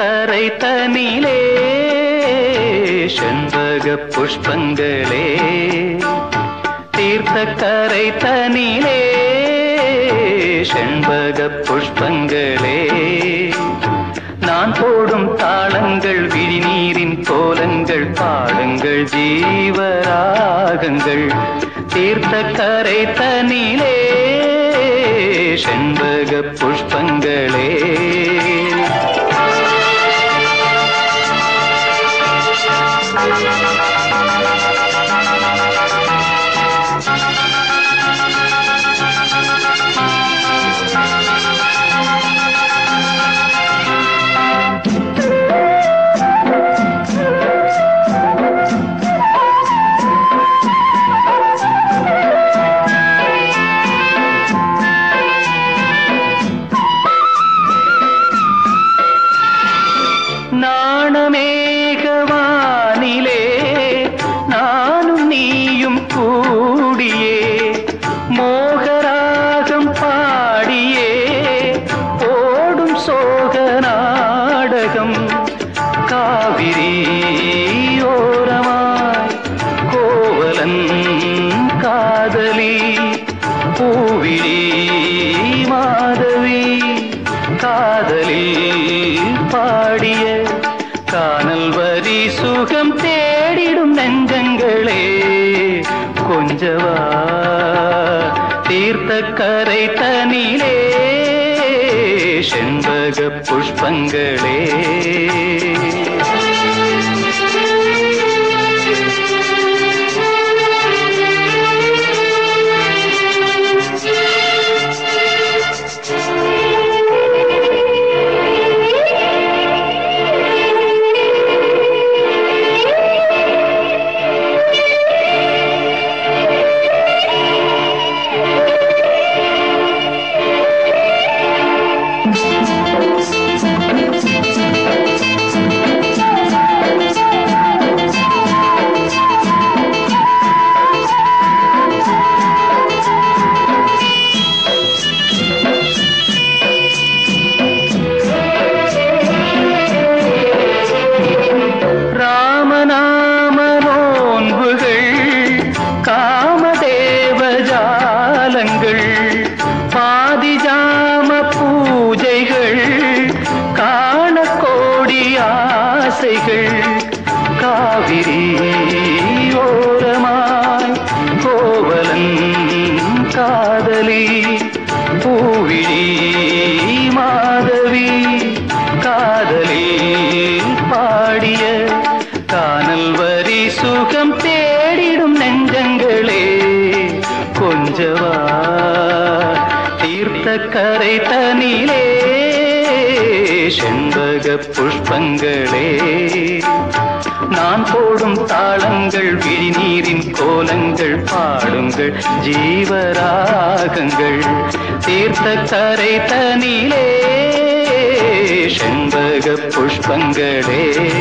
கரை தனிலே செண்பக புஷ்பங்களே தீர்த்த கரை தனிலே செண்பக புஷ்பங்களே நான் போடும் தாளங்கள் விழிநீரின் கோலங்கள் பாடுங்கள் ஜீவராகங்கள் தீர்த்த கரை தனிலே செண்பக புஷ்பங்களே நாணமேகவானிலே நானும் நீயும் கூடியே மோகராகம் பாடியே ஓடும் சோக நாடகம் காவிரி ஓரமாய் கோவலன் காதலி பூவிழி மாதவி காதலில் பாடிய காணல் வரி சுகம் தேடிடும் நெஞ்சங்களே கொஞ்சவா தீர்த்த கரை தனிலே செண்பக புஷ்பங்களே ராமநாம நோன்புகள் காமதேவ ஜாலங்கள் பாதிஜாம பூஜைகள் காண கோடி ஆசைகள் காவிரி ஓரமாய் கோவலன் காதலி பூவிழி மாதவி காதலி பாடிய காணல் வரி சுகம் தேடிடும் நெஞ்சங்களே கொஞ்சவா தீர்த்த கரை தனிலே செண்பக புஷ்பங்களே நான் போடும் தாளங்கள் விழிநீரின் கோலங்கள் பாடுங்கள் ஜீவராகங்கள் தீர்த்த கரை தனிலே செண்பக புஷ்பங்களே